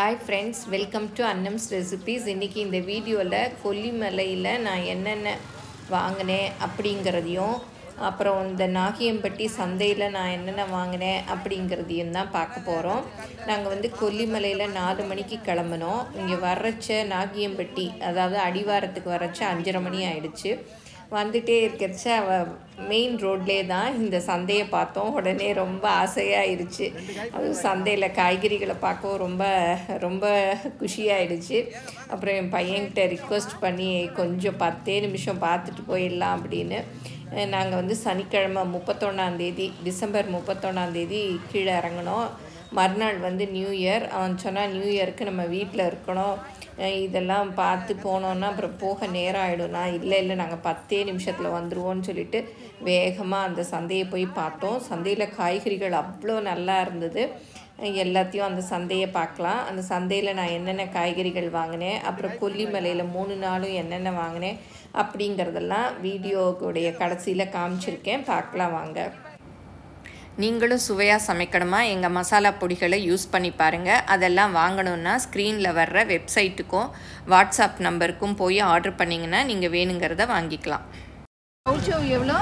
Hi friends welcome to Annam's recipes இன்றைக்கி இந்த வீடியோவில் கொல்லிமலையில் நான் என்னென்ன வாங்கினேன் அப்படிங்கிறதையும் அப்புறம் இந்த நாகியம்பட்டி சந்தையில் நான் என்னென்ன வாங்கினேன் அப்படிங்கிறதையும் தான் பார்க்க போகிறோம் நாங்கள் வந்து கொல்லிமலையில் நாலு மணிக்கு கிளம்பினோம் இங்கே வர்றச்ச நாகியம்பட்டி அதாவது அடிவாரத்துக்கு வர்றச்ச அஞ்சரை மணி ஆயிடுச்சு வந்துட்டே இருக்கிறச்ச அவ மெயின் ரோட்லேயே தான் இந்த சந்தையை பார்த்தோம் உடனே ரொம்ப ஆசையாயிருச்சு அது சந்தையில் காய்கறிகளை பார்க்கவும் ரொம்ப ரொம்ப குஷியாயிடுச்சு அப்புறம் என் பையன்கிட்ட ரிக்வெஸ்ட் பண்ணி கொஞ்சம் பத்தே நிமிஷம் பார்த்துட்டு போயிடலாம் அப்படின்னு நாங்கள் வந்து சனிக்கிழமை முப்பத்தொன்னாந்தேதி டிசம்பர் முப்பத்தொன்னாந்தேதி கீழே இறங்கினோம் மறுநாள் வந்து நியூ இயர் அவன் சொன்னால் நியூ இயருக்கு நம்ம வீட்டில் இருக்கணும் இதெல்லாம் பார்த்து போனோன்னா அப்புறம் போக நேரம் ஆகிடும்னா இல்லை இல்லை நாங்கள் பத்தே நிமிஷத்தில் வந்துடுவோம்னு சொல்லிட்டு வேகமாக அந்த சந்தையை போய் பார்த்தோம் சந்தையில் காய்கறிகள் அவ்வளோ நல்லா இருந்தது எல்லாத்தையும் அந்த சந்தையை பார்க்கலாம் அந்த சந்தையில் நான் என்னென்ன காய்கறிகள் வாங்கினேன் அப்புறம் கொல்லிமலையில் மூணு நாளும் என்னென்ன வாங்கினேன் அப்படிங்கிறதெல்லாம் வீடியோக்குடைய கடைசியில் காமிச்சிருக்கேன் பார்க்கலாம் வாங்க நீங்களும் சுவையாக சமைக்கணுமா எங்கள் மசாலா பொடிகளை யூஸ் பண்ணி பாருங்கள் அதெல்லாம் வாங்கணுன்னா ஸ்க்ரீனில் வர்ற வெப்சைட்டுக்கும் வாட்ஸ்அப் நம்பருக்கும் போய் ஆர்டர் பண்ணிங்கன்னா நீங்கள் வேணுங்கிறத வாங்கிக்கலாம் கவுச்சோ எவ்வளோ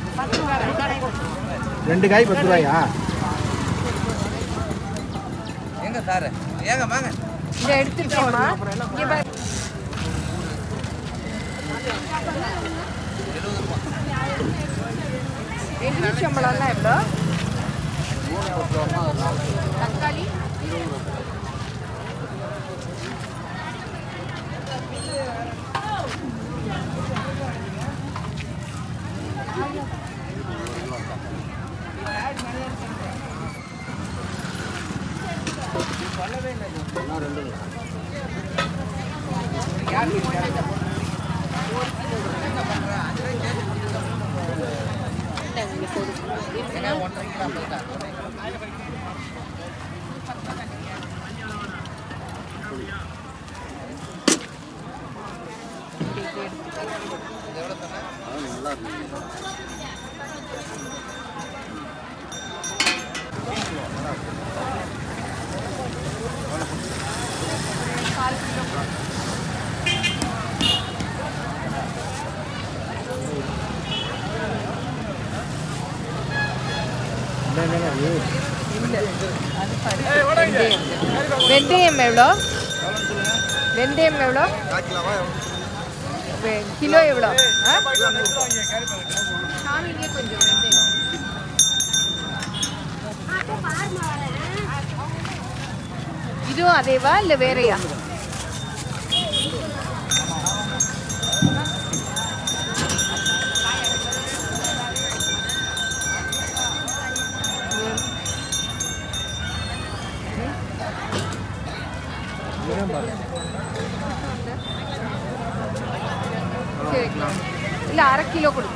ரெண்டு காய் பத்து ரூபாயா எங்க சார் ஏங்க வாங்க இதை எடுத்துட்டேம்மா இங்கே பாரு எலுமிச்சம்பழம்லாம் எவ்வளோ தக்காளி வெந்தயம் எவ்வளோ வெந்தயம் எவ்வளோ வெ- கிலோ எவ்வளோ ஆ? சாமிக்கே கொஞ்சம் வெந்தயம் இதுவும் அதேவா இல்லை வேறையா சரி இல்லை அரை கிலோ கொடுத்து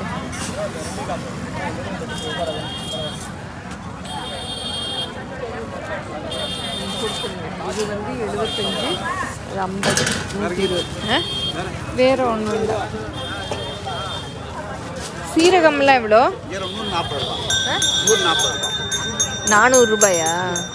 கொடுத்துருங்க இது வந்து எழுபத்தஞ்சு இது ஐம்பது நூற்றி இருபது ஆ? வேற ஒன்றும் இல்லை சீரகம்லாம் எவ்வளோ நூறு நாற்பது ரூபா ஆ? நூறு நாற்பது ரூபா நானூறு ரூபாயா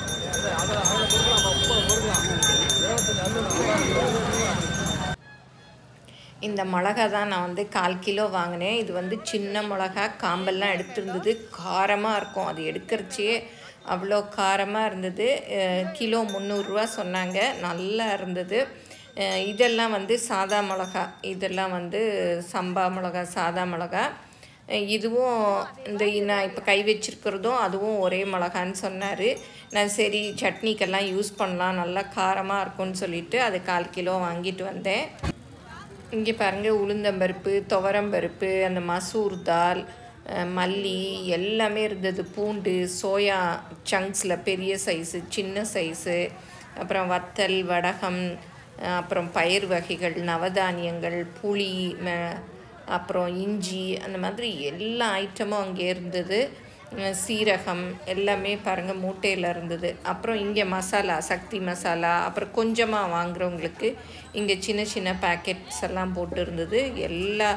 இந்த மிளகா தான் நான் வந்து கால் கிலோ வாங்கினேன் இது வந்து சின்ன மிளகா காம்பெல்லாம் எடுத்திருந்தது காரமாக இருக்கும் அது எடுக்கிறச்சே அவ்வளோ காரமாக இருந்தது அஹ் கிலோ முந்நூறுரூவா சொன்னாங்க நல்லா இருந்தது அஹ் இதெல்லாம் வந்து சாதா மிளகா இதெல்லாம் வந்து சம்பா மிளகா சாதா மிளகா அஹ் இதுவும் இந்த நான் இப்போ கை வச்சிருக்கிறதும் அதுவும் ஒரே மிளகான்னு சொன்னார் நான் சரி சட்னிக்கெல்லாம் யூஸ் பண்ணலாம் நல்லா காரமாக இருக்கும்னு சொல்லிட்டு அது கால் கிலோ வாங்கிட்டு வந்தேன் இங்கே பாருங்கள் உளுந்தம்பருப்பு துவரம்பருப்பு அந்த மசூர் தால் அஹ், மல்லி எல்லாமே இருந்தது பூண்டு சோயா சங்க்ஸில் பெரிய சைஸு சின்ன சைஸு அப்புறம் வத்தல் வடகம் அஹ், அப்புறம் பயிர் வகைகள் நவதானியங்கள் புளி ம- அப்புறம் இஞ்சி அந்த மாதிரி எல்லா ஐட்டமும் அங்கே இருந்தது அஹ், சீரகம் எல்லாமே பாருங்கள் மூட்டையில் இருந்தது அப்புறம் இங்கே மசாலா சக்தி மசாலா அப்புறம் கொஞ்சமாக வாங்குறவங்களுக்கு இங்கே சின்ன சின்ன பேக்கெட்ஸ் எல்லாம் போட்டு இருந்தது எல்லா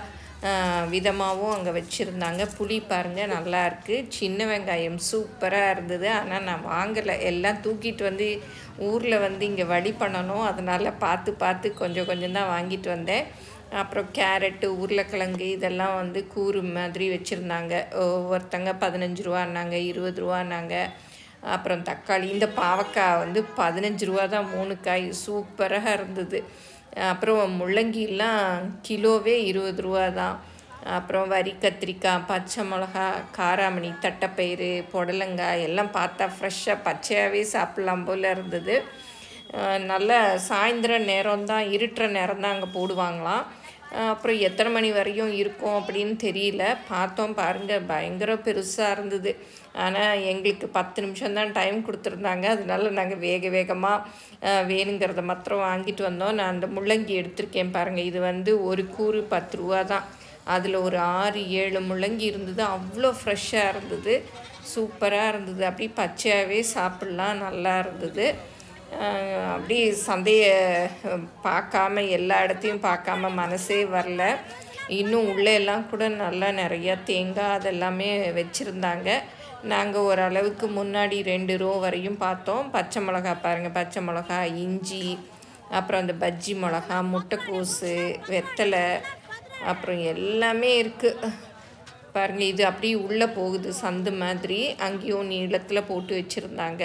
விதமாகவும் அங்கே வச்சுருந்தாங்க புளி பாருங்கள் நல்லா இருக்குது சின்ன வெங்காயம் சூப்பராக இருந்தது ஆனால் நான் வாங்கலை எல்லாம் தூக்கிட்டு வந்து ஊரில் வந்து இங்கே வழி பண்ணணும் அதனால் பார்த்து பார்த்து கொஞ்சம் கொஞ்சம் தான் வாங்கிட்டு வந்தேன் அப்புறம் கேரட்டு உருளைக்கிழங்கு இதெல்லாம் வந்து கூறு மாதிரி வச்சுருந்தாங்க ஒவ்வொருத்தங்க பதினஞ்சு ரூபான்னாங்க இருபது ரூபான்னாங்க அப்புறம் தக்காளி இந்த பாவக்காய் வந்து பதினஞ்சு ரூபா தான் மூணு காய் சூப்பராக இருந்தது அப்புறம் முள்ளங்கிலாம் கிலோவே இருபது ரூபா தான் அப்புறம் வரி கத்திரிக்காய் பச்சை மிளகா காராமணி தட்டைப்பயிறு புடலங்காய் எல்லாம் பார்த்தா ஃப்ரெஷ்ஷாக பச்சையாகவே சாப்பிட்லாம் போல் இருந்தது அஹ் நல்ல சாயந்தரம் நேரம் தான் இருட்டுற நேரம் தான் அங்கே போடுவாங்களாம் அஹ் அப்புறம் எத்தனை மணி வரையும் இருக்கும் அப்படின்னு தெரியல பார்த்தோம் பாருங்கள் பயங்கர பெருசாக இருந்தது ஆனால் எங்களுக்கு பத்து நிமிஷம் தான் டைம் கொடுத்துருந்தாங்க அதனால நாங்கள் வேக வேகமாக வேணுங்கிறத மாத்திரம் வாங்கிட்டு வந்தோம் நான் அந்த முள்ளங்கி எடுத்திருக்கேன் பாருங்கள் இது வந்து ஒரு கூறு பத்து ரூபா தான் அதில் ஒரு ஆறு ஏழு முள்ளங்கி இருந்தது அவ்வளோ ஃப்ரெஷ்ஷாக இருந்தது சூப்பராக இருந்தது அப்படி பச்சையாகவே சாப்பிட்லாம் நல்லா இருந்தது அஹ் அப்படி சந்தையை பார்க்காம எல்லா இடத்தையும் பார்க்காம மனசே வரல இன்னும் உள்ளே எல்லாம் கூட நல்லா நிறையா தேங்காய் அதெல்லாமே வச்சுருந்தாங்க நாங்கள் ஓரளவுக்கு முன்னாடி ரெண்டு ரோ வரையும் பார்த்தோம் பச்சை மிளகா பாருங்கள் பச்சை மிளகா இஞ்சி அப்புறம் அந்த பஜ்ஜி மிளகா முட்டைக்கோசு வெத்தலை அப்புறம் எல்லாமே இருக்குது பாருங்கள் இது அப்படியே உள்ளே போகுது சந்து மாதிரி அங்கேயும் நீளத்தில் போட்டு வச்சுருந்தாங்க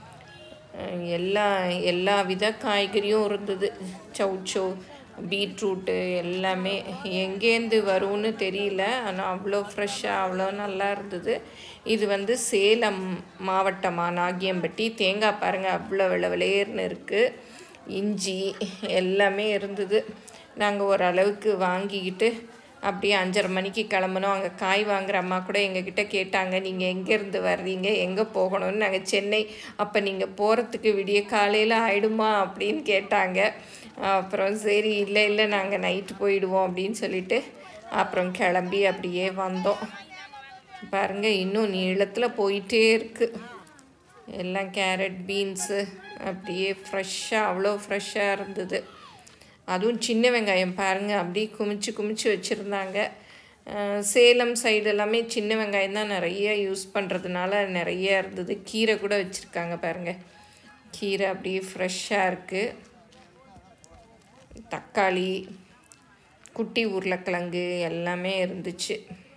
அஹ் எல்லா எல்லா வித காய்கறியும் இருந்தது சௌச்சோ பீட்ரூட்டு எல்லாமே எங்கேருந்து வரும்னு தெரியல ஆனால் அவ்வளோ ஃப்ரெஷ்ஷாக அவ்வளோ நல்லா இருந்தது இது வந்து சேலம் மாவட்டமா நாகியம்பட்டி தேங்காய் பாருங்கள் அவ்வளோ விளவிலேர்னு இருக்குது இஞ்சி எல்லாமே இருந்தது நாங்கள் ஓரளவுக்கு வாங்கிக்கிட்டு அப்படியே அஞ்சரை மணிக்கு கிளம்புனோம் அங்கே காய் வாங்குற அம்மா கூட எங்ககிட்ட கேட்டாங்க நீங்கள் எங்கேருந்து வர்றீங்க எங்கே போகணும்னு நாங்கள் சென்னை அப்போ நீங்கள் போகிறதுக்கு விடிய காலையில் ஆயிடுமா அப்படின்னு கேட்டாங்க அப்புறம் சரி இல்லை இல்லை நாங்கள் நைட்டு போயிடுவோம் அப்படின்னு சொல்லிட்டு அப்புறம் கிளம்பி அப்படியே வந்தோம் பாருங்கள் இன்னும் நீளத்தில் போயிட்டே இருக்குது எல்லாம் கேரட் பீன்ஸு அப்படியே ஃப்ரெஷ்ஷாக அவ்வளோ ஃப்ரெஷ்ஷாக இருந்தது அதுவும் சின்ன வெங்காயம் பாருங்கள் அப்படியே குமிச்சு குமிச்சு வச்சுருந்தாங்க சேலம் சைடு எல்லாமே சின்ன வெங்காயம் தான் நிறைய யூஸ் பண்ணுறதுனால நிறைய இருந்தது கீரை கூட வச்சுருக்காங்க பாருங்கள் கீரை அப்படியே ஃப்ரெஷ்ஷாக இருக்குது தக்காளி குட்டி உருளைக்கிழங்கு எல்லாமே இருந்துச்சு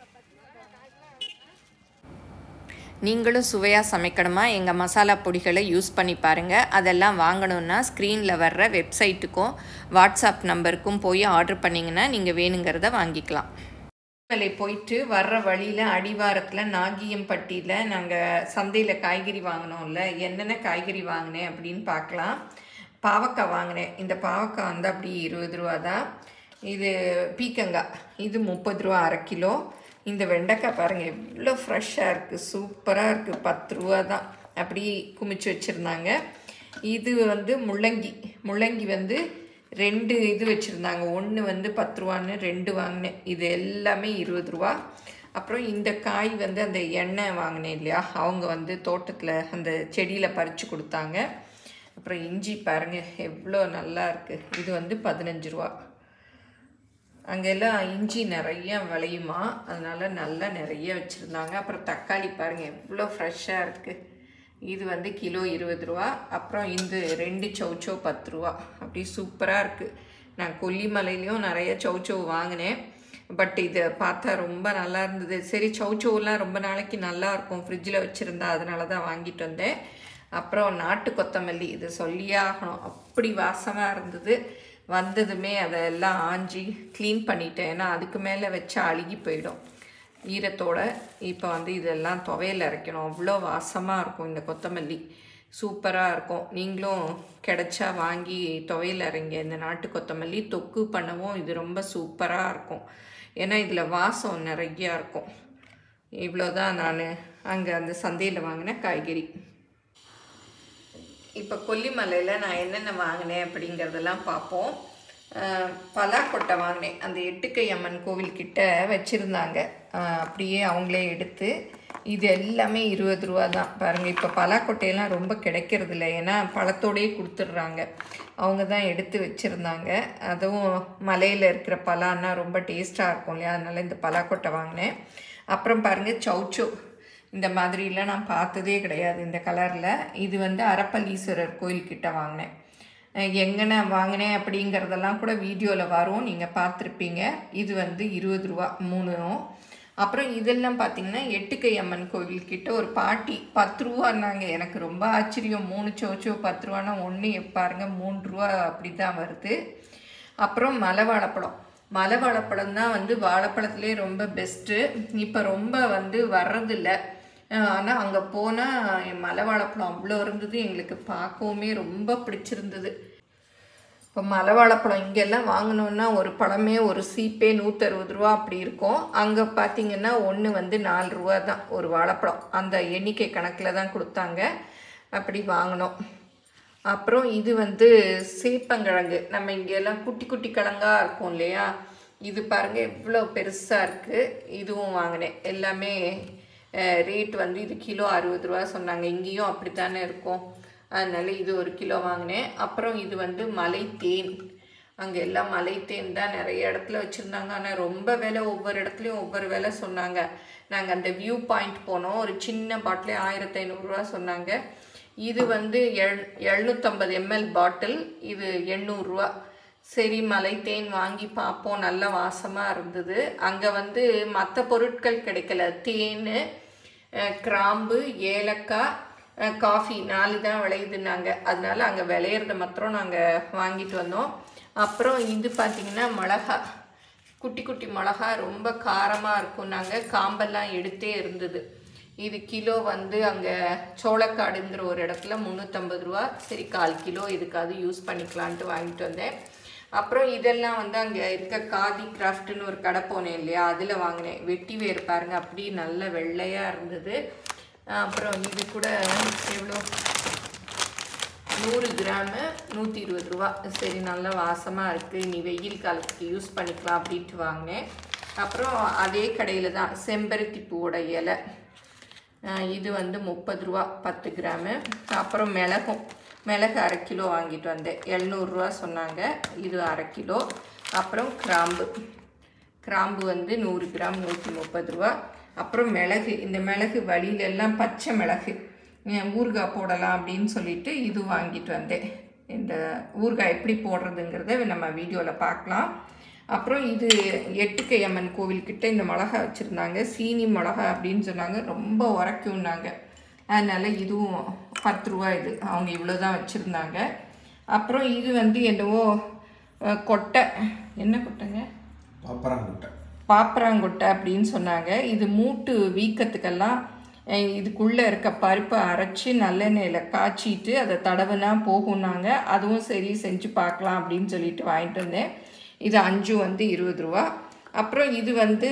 நீங்களும் சுவையாக சமைக்கணுமா எங்கள் மசாலா பொடிகளை யூஸ் பண்ணி பாருங்கள் அதெல்லாம் வாங்கணுன்னா ஸ்க்ரீனில் வர்ற வெப்சைட்டுக்கும் வாட்ஸ்அப் நம்பருக்கும் போய் ஆர்டர் பண்ணிங்கன்னா நீங்கள் வேணுங்கிறத வாங்கிக்கலாம் மலை போயிட்டு வர்ற வழியில் அடிவாரத்தில் நாகியம்பட்டியில் நாங்கள் சந்தையில் காய்கறி வாங்கினோம்ல என்னென்ன காய்கறி வாங்கினேன் அப்படின்னு பார்க்கலாம் பாவக்காய் வாங்கினேன் இந்த பாவக்காய் வந்து அப்படி இருபது ரூபா தான் இது பீக்கங்காய் இது முப்பது ரூபா அரை கிலோ இந்த வெண்டைக்காய் பாருங்கள் எவ்வளோ ஃப்ரெஷ்ஷாக இருக்குது சூப்பராக இருக்குது பத்து ரூபா தான் அப்படி குமிச்சு வச்சுருந்தாங்க இது வந்து முள்ளங்கி முள்ளங்கி வந்து ரெண்டு இது வச்சுருந்தாங்க ஒன்று வந்து பத்து ரூபான்னு ரெண்டு வாங்கினேன் இது எல்லாமே இருபது ரூபா அப்புறம் இந்த காய் வந்து அந்த எண்ணெய் வாங்கினேன் இல்லையா அவங்க வந்து தோட்டத்தில் அந்த செடியில் பறித்து கொடுத்தாங்க அப்புறம் இஞ்சி பாருங்கள் எவ்வளோ நல்லா இருக்குது இது வந்து பதினஞ்சு ரூபா அங்கெல்லாம் இஞ்சி நிறைய விளையுமா அதனால் நல்லா நிறைய வச்சுருந்தாங்க அப்புறம் தக்காளி பாருங்கள் எவ்வளோ ஃப்ரெஷ்ஷாக இருக்குது இது வந்து கிலோ இருபது ரூபா அப்புறம் இந்த ரெண்டு சௌச்சோ பத்து ரூபா அப்படி சூப்பராக இருக்குது நான் கொல்லிமலையிலையும் நிறைய சௌச்சோ வாங்கினேன் பட் இதை பார்த்தா ரொம்ப நல்லா இருந்தது சரி சௌச்சோவெலாம் ரொம்ப நாளைக்கு நல்லா இருக்கும் ஃப்ரிட்ஜில் வச்சுருந்தா அதனால தான் வாங்கிட்டு வந்தேன் அப்புறம் நாட்டு கொத்தமல்லி இது சொல்லியே ஆகணும் அப்படி வாசமாக இருந்தது வந்ததுமே அதெல்லாம் ஆஞ்சி க்ளீன் பண்ணிட்டேன் ஏன்னா அதுக்கு மேலே வச்சா அழுகி போயிடும் ஈரத்தோட இப்போ வந்து இதெல்லாம் துவையல் அரைக்கணும் அவ்வளோ வாசமாக இருக்கும் இந்த கொத்தமல்லி சூப்பராக இருக்கும் நீங்களும் கிடைச்சா வாங்கி துவையல் அரைங்க இந்த நாட்டு கொத்தமல்லி தொக்கு பண்ணவும் இது ரொம்ப சூப்பராக இருக்கும் ஏன்னா இதில் வாசம் நிறையா இருக்கும் இவ்வளோதான் நான் அங்கே அந்த சந்தையில் வாங்கின காய்கறி இப்போ கொல்லிமலையில் நான் என்னென்ன வாங்கினேன் அப்படிங்கிறதெல்லாம் பார்ப்போம் அஹ், பலாக்கொட்டை வாங்கினேன் அந்த எட்டுக்கை அம்மன் கோவில்கிட்ட வச்சுருந்தாங்க அப்படியே அவங்களே எடுத்து இது எல்லாமே இருபது ரூபா தான் பாருங்கள் இப்போ பலாக்கொட்டையெல்லாம் ரொம்ப கிடைக்கிறது இல்லை ஏன்னா பழத்தோடையே கொடுத்துட்றாங்க அவங்க தான் எடுத்து வச்சுருந்தாங்க அதுவும் மலையில் இருக்கிற பலான்னா ரொம்ப டேஸ்ட்டாக இருக்கும் இல்லையா அதனால் இந்த பலாக்கொட்டை வாங்கினேன் அப்புறம் பாருங்கள் சௌச்சோ இந்த மாதிரிலாம் நான் பார்த்ததே கிடையாது இந்த கலரில் இது வந்து அரப்பல்லீஸ்வரர் கோயில்கிட்ட வாங்கினேன் அஹ் எங்க நான் வாங்கினேன் அப்படிங்கிறதெல்லாம் கூட வீடியோவில் வரும் நீங்கள் பார்த்துருப்பீங்க இது வந்து இருபது ரூபா மூணும் அப்புறம் இதெல்லாம் பார்த்தீங்கன்னா எட்டுக்கை அம்மன் கோவில்கிட்ட ஒரு பாட்டி பத்து ரூபான்னாங்க எனக்கு ரொம்ப ஆச்சரியம் மூணு சோச்சோ பத்து ரூபான்னா ஒன்று பாருங்க மூணு ரூபா அப்படி தான் வருது அப்புறம் மலை வாழைப்பழம் மலை வாழைப்பழம் தான் வந்து வாழைப்பழத்துலேயே ரொம்ப பெஸ்ட்டு இப்போ ரொம்ப வந்து வர்றதில்ல ஆனால் அங்கே போனால் மலை வாழைப்பழம் அவ்வளோ இருந்தது எங்களுக்கு பார்க்கவுமே ரொம்ப பிடிச்சிருந்தது இப்போ மலை வாழைப்பழம் இங்கெல்லாம் வாங்கினோன்னா ஒரு பழமே ஒரு சீப்பே நூற்றறுபது ரூபா அப்படி இருக்கும் அங்கே பார்த்தீங்கன்னா ஒன்று வந்து நாலு ரூபா தான் ஒரு வாழைப்பழம் அந்த எண்ணிக்கை கணக்கில் தான் கொடுத்தாங்க அப்படி வாங்கினோம் அப்புறம் இது வந்து சீப்பங்கிழங்கு நம்ம இங்கெல்லாம் குட்டி குட்டி கிழங்கா இருக்கும் இல்லையா இது பாருங்க எவ்வளோ பெருசாக இருக்குது இதுவும் வாங்கினேன் எல்லாமே ரேட் வந்து இது கிலோ அறுபது ரூபா சொன்னாங்க இங்கேயும் அப்படி தானே இருக்கும் அதனால இது ஒரு கிலோ வாங்கினேன் அப்புறம் இது வந்து மலை தேன் அங்கே எல்லாம் மலை தேன் தான் நிறைய இடத்துல வச்சுருந்தாங்க ஆனால் ரொம்ப விலை ஒவ்வொரு இடத்துலையும் ஒவ்வொரு விலை சொன்னாங்க நாங்கள் அந்த வியூ பாயிண்ட் போனோம் ஒரு சின்ன பாட்டிலே ஆயிரத்தி ஐநூறுரூவா சொன்னாங்க இது வந்து எழ் எழுநூற்றம்பது எம்எல் பாட்டில் இது எண்ணூறுரூவா சரி மலை தேன் வாங்கி பார்ப்போம் நல்ல வாசமாக இருந்தது அங்கே வந்து மற்ற பொருட்கள் கிடைக்கல தேன் அஹ், கிராம்பு ஏலக்காய் அஹ், காஃபி நாலு தான் விளையுதுன்னாங்க அதனால அங்கே விளையிறத மாத்திரம் நாங்கள் வாங்கிட்டு வந்தோம் அப்புறம் இது பார்த்திங்கன்னா மிளகா குட்டி குட்டி மிளகா ரொம்ப காரமாக இருக்கும் நாங்கள் காம்பெல்லாம் எடுத்தே இருந்தது இது கிலோ வந்து அங்கே சோளக்காடுங்கிற ஒரு இடத்துல முந்நூற்றம்பது ரூபா சரி கால் கிலோ இதுக்காவது யூஸ் பண்ணிக்கலான்ட்டு வாங்கிட்டு வந்தேன் அப்புறம் இதெல்லாம் வந்து அங்கே இருக்க காதி கிராஃப்ட்னு ஒரு கடை போனேன் இல்லையா அதில் வாங்கினேன் வெட்டி வேர் பாருங்க அப்படி நல்ல வெள்ளையாக இருந்தது அப்புறம் இது கூட எவ்வளோ நூறு கிராமு நூற்றி இருபது ரூபா சரி நல்ல வாசமாக இருக்குது நீ வெயில் காலத்துக்கு யூஸ் பண்ணிக்கலாம் அப்படின்ட்டு வாங்கினேன் அப்புறம் அதே கடையில் தான் செம்பருத்தி பூவோட இலை அஹ் இது வந்து முப்பது ரூபா பத்து கிராமு அப்புறம் மிளகும் மிளகு அரை கிலோ வாங்கிட்டு வந்தேன் எழுநூறுரூவா சொன்னாங்க இது அரை கிலோ அப்புறம் கிராம்பு கிராம்பு வந்து நூறு கிராம் நூற்றி முப்பது ரூபா அப்புறம் மிளகு இந்த மிளகு வழியில எல்லாம் பச்சை மிளகு அஹ் ஊறுகாய் போடலாம் அப்படின்னு சொல்லிட்டு இது வாங்கிட்டு வந்தேன் இந்த ஊறுகாய் எப்படி போடுறதுங்கிறத நம்ம வீடியோவில் பார்க்கலாம் அப்புறம் இது எட்டுக்கை அம்மன் கோவில்கிட்ட இந்த மிளகா வச்சுருந்தாங்க சீனி மிளகா அப்படின்னு சொன்னாங்க ரொம்ப உரைக்கும்னாங்க அதனால் இதுவும் பத்து ரூபா இது அவங்க இவ்வளோ தான் வச்சுருந்தாங்க அப்புறம் இது வந்து என்னவோ அஹ், கொட்டை என்ன கொட்டைங்க பாப்பராங்குட்டை பாப்பராங்கொட்டை அப்படின்னு சொன்னாங்க இது மூட்டு வீக்கத்துக்கெல்லாம் அஹ், இதுக்குள்ளே இருக்க பருப்பை அரைச்சி நல்லெண்ணெயில் காய்ச்சிட்டு அதை தடவுனா போகும்னாங்க அதுவும் சரி செஞ்சு பார்க்கலாம் அப்படின்னு சொல்லிட்டு வாங்கிட்டு வந்தேன் இது அஞ்சு வந்து இருபது ரூபா அப்புறம் இது வந்து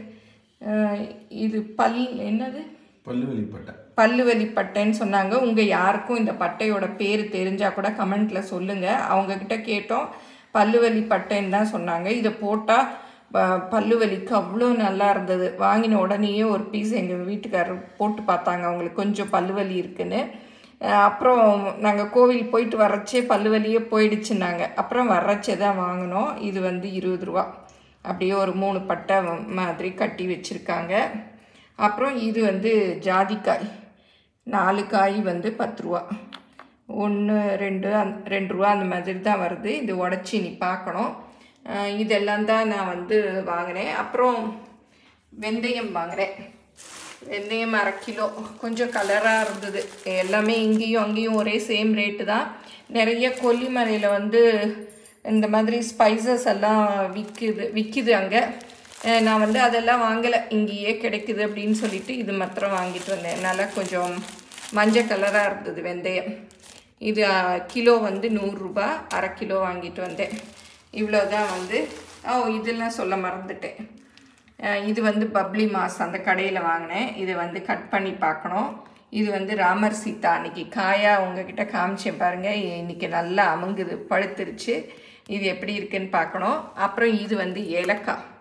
அஹ், இது பல் என்னது பல்லுவலி பட்டை பல்லுவலி பட்டைன்னு சொன்னாங்க உங்கள் யாருக்கும் இந்த பட்டையோட பேர் தெரிஞ்சால் கூட கமெண்ட்டில் சொல்லுங்கள் அவங்கக்கிட்ட கேட்டோம் பல்லுவலி பட்டைன்னு தான் சொன்னாங்க இதை போட்டால் பல்லுவலிக்கு அவ்வளோ நல்லா இருந்தது வாங்கின உடனேயே ஒரு பீஸ் எங்கள் வீட்டுக்காரர் போட்டு பார்த்தாங்க அவங்களுக்கு கொஞ்சம் பல்லுவலி இருக்குன்னு அஹ் அப்புறம் நாங்கள் கோவில் போயிட்டு வர்றச்சே பல்லுவலியே போயிடுச்சுன்னாங்க அப்புறம் வர்றச்சே தான் வாங்கினோம் இது வந்து இருபது ரூபா அப்படியே ஒரு மூணு பட்டை மாதிரி கட்டி வச்சுருக்காங்க அப்புறம் இது வந்து ஜாதிக்காய் நாலு காய் வந்து பத்து ரூபா ஒன்று ரெண்டு அந் ரெண்டு ரூபா அந்த மாதிரி தான் வருது இது உடச்சி நீ பார்க்கணும் அஹ் இதெல்லாம் தான் நான் வந்து வாங்கினேன் அப்புறம் வெந்தயம் வாங்கினேன் வெந்தயம் அரை கிலோ கொஞ்சம் கலராக இருந்தது எல்லாமே இங்கேயும் அங்கேயும் ஒரே சேம் ரேட்டு தான் நிறைய கொல்லிமலையில் வந்து இந்த மாதிரி ஸ்பைசஸ் எல்லாம் விற்குது விற்கிது அங்கே அஹ் நான் வந்து அதெல்லாம் வாங்கலை இங்கேயே கிடைக்குது அப்படின்னு சொல்லிட்டு இது மாத்திரம் வாங்கிட்டு வந்தேன் நல்லா கொஞ்சம் மஞ்சள் கலராக இருந்தது வெந்தயம் இது அஹ், கிலோ வந்து நூறுரூபா அரை கிலோ வாங்கிட்டு வந்தேன் இவ்வளோ தான் வந்து ஓ இதெல்லாம் சொல்ல மறந்துட்டேன் அஹ் இது வந்து பப்ளி மாஸ் அந்த கடையில் வாங்கினேன் இதை வந்து கட் பண்ணி பார்க்கணும் இது வந்து ராமர் சீதா அன்னைக்கு காயா உங்ககிட்ட காமிச்சேன் பாருங்கள் இன்னைக்கு நல்லா அமுங்குது பழுத்துருச்சு இது எப்படி இருக்குன்னு பார்க்கணும் அப்புறம் இது வந்து ஏலக்காய்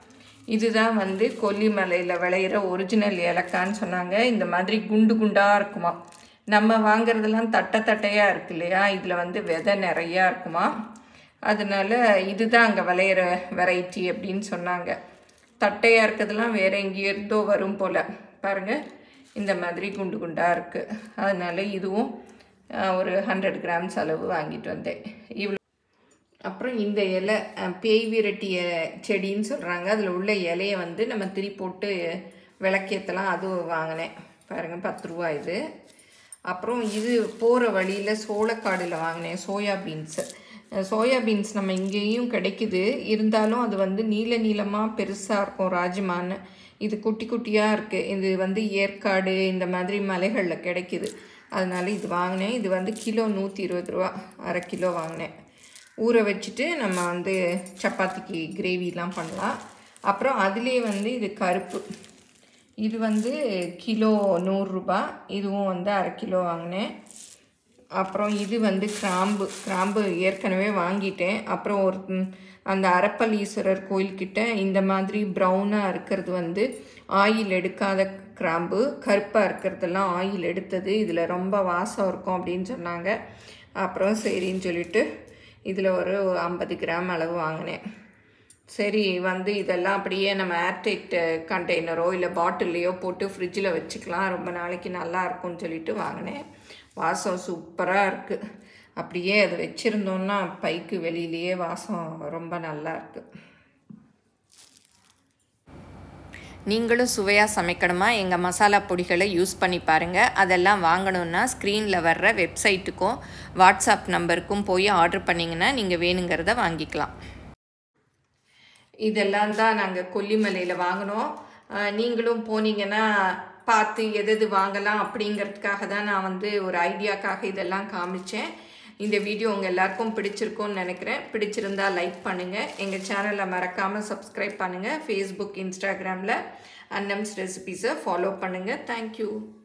இதுதான் வந்து கொல்லிமலையில் விளையிற ஒரிஜினல் ஏலக்கான்னு சொன்னாங்க இந்த மாதிரி குண்டு குண்டாக இருக்குமா நம்ம வாங்குறதெல்லாம் தட்டை தட்டையாக இருக்கு இல்லையா இதில் வந்து விதை நிறையா இருக்குமா அதனால இதுதான் அங்கே விளையிற வெரைட்டி அப்படின்னு சொன்னாங்க தட்டையாக இருக்கிறதுலாம் வேற எங்கேயோ இருந்தோ வரும் போல் பாருங்கள் இந்த மாதிரி குண்டு குண்டாக இருக்குது அதனால இதுவும் அஹ், ஒரு ஹண்ட்ரட் கிராம்ஸ் அளவு வாங்கிட்டு வந்தேன் இவ்வளோ அப்புறம் இந்த இலை அஹ், பேய் விரட்டிய செடின்னு சொல்கிறாங்க அதில் உள்ள இலையை வந்து நம்ம திரி போட்டு விளக்கேற்றலாம் அதுவும் வாங்கினேன் பாருங்கள் பத்து ரூபா இது அப்புறம் இது போகிற வழியில் சோளக்காடில் வாங்கினேன் சோயா பீன்ஸு சோயா பீன்ஸ் நம்ம இங்கேயும் கிடைக்குது இருந்தாலும் அது வந்து நீல நீளமாக பெருசாக இருக்கும் ராஜ்மான்னு இது குட்டி குட்டியாக இருக்குது இது வந்து ஏற்காடு இந்த மாதிரி மலைகளில் கிடைக்குது அதனால இது வாங்கினேன் இது வந்து கிலோ நூற்றி இருபது ரூபா அரை கிலோ வாங்கினேன் ஊற வச்சுட்டு நம்ம வந்து சப்பாத்திக்கு கிரேவிலாம் பண்ணலாம் அப்புறம் அதுலேயே வந்து இது கருப்பு இது வந்து கிலோ நூறுரூபா இதுவும் வந்து அரை கிலோ வாங்கினேன் அப்புறம் இது வந்து கிராம்பு கிராம்பு ஏற்கனவே வாங்கிட்டேன் அப்புறம் ஒரு ம், அந்த அரப்பளீஸ்வரர் கோயில்கிட்ட இந்த மாதிரி ப்ரௌனாக இருக்கிறது வந்து ஆயில் எடுக்காத கிராம்பு கருப்பாக இருக்கிறதெல்லாம் ஆயில் எடுத்தது இதில் ரொம்ப வாசம் இருக்கும் அப்படின்னு சொன்னாங்க அப்புறம் சரின்னு சொல்லிட்டு இதில் ஒரு ஐம்பது கிராம் அளவு வாங்கினேன் சரி வந்து இதெல்லாம் அப்படியே நம்ம ஏர்டைட் கண்டெய்னரோ இல்லை பாட்டில்லையோ போட்டு ஃப்ரிட்ஜில் வச்சுக்கலாம் ரொம்ப நாளைக்கு நல்லா இருக்கும்னு சொல்லிட்டு வாங்கினேன் வாசம் சூப்பராக இருக்குது அப்படியே அதை வச்சுருந்தோன்னா பைக்கு வெளியிலேயே வாசம் ரொம்ப நல்லா இருக்குது நீங்களும் சுவையாக சமைக்கணுமா எங்கள் மசாலா பொடிகளை யூஸ் பண்ணி பாருங்கள் அதெல்லாம் வாங்கணுன்னா ஸ்க்ரீனில் வர்ற வெப்சைட்டுக்கும் வாட்ஸ்அப் நம்பருக்கும் போய் ஆர்டர் பண்ணிங்கன்னா நீங்கள் வேணுங்கிறத வாங்கிக்கலாம் இதெல்லாம் தான் நாங்கள் கொல்லிமலையில் வாங்கினோம் அஹ் நீங்களும் போனீங்கன்னா பார்த்து எது எது வாங்கலாம் அப்படிங்கிறதுக்காக தான் நான் வந்து ஒரு ஐடியாக்காக இதெல்லாம் காமிச்சேன் இந்த வீடியோ உங்கள் எல்லாருக்கும் பிடிச்சிருக்கும்னு நினைக்கிறேன் பிடிச்சிருந்தா லைக் பண்ணுங்கள் எங்கள் சேனலை மறக்காமல் சப்ஸ்கிரைப் பண்ணுங்கள் ஃபேஸ்புக் இன்ஸ்டாகிராமில் அன்னம்ஸ் ரெசிபீஸை ஃபாலோ பண்ணுங்கள் தேங்க்யூ